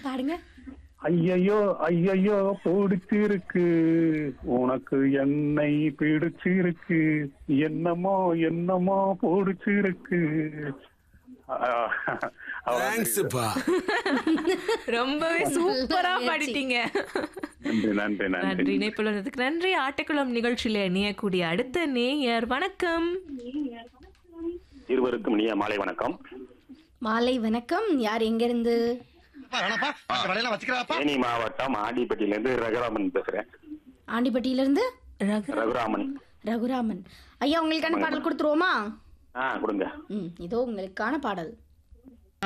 பாடுங்க ஐயையோ ஐயையோ பிடிச்சிருக்கு உனக்கு என்னை பிடிச்சிருக்கு என்னமோ என்னமோ பிடிச்சிருக்கு ஆஹ், அவ்வளவுதான் தேங்க்ஸ்ப்பா ரொம்பவே சூப்பரா பாடிட்டீங்க நன்றி நன்றி நன்றி நன்றி இணைப்பில் வந்ததுக்கு நன்றி ஆட்டக்குளம் நிகழ்ச்சியில இணையக்கூடிய அடுத்த நேயர் வணக்கம் இருவருக்கும் நீ மாலை வணக்கம் மாலை வணக்கம் யார் எங்க இருந்து தேனி மாவட்டம் ஆண்டிப்பட்டியிலிருந்து ரகுராமன் பேசுறேன் ஆண்டிப்பட்டியில இருந்து ரகு ரகுராமன் ரகுராமன் ஐயா உங்களுக்கான பாடல் கொடுத்துருவோமா ஆ கொடுங்க ம் இதோ உங்களுக்கான பாடல்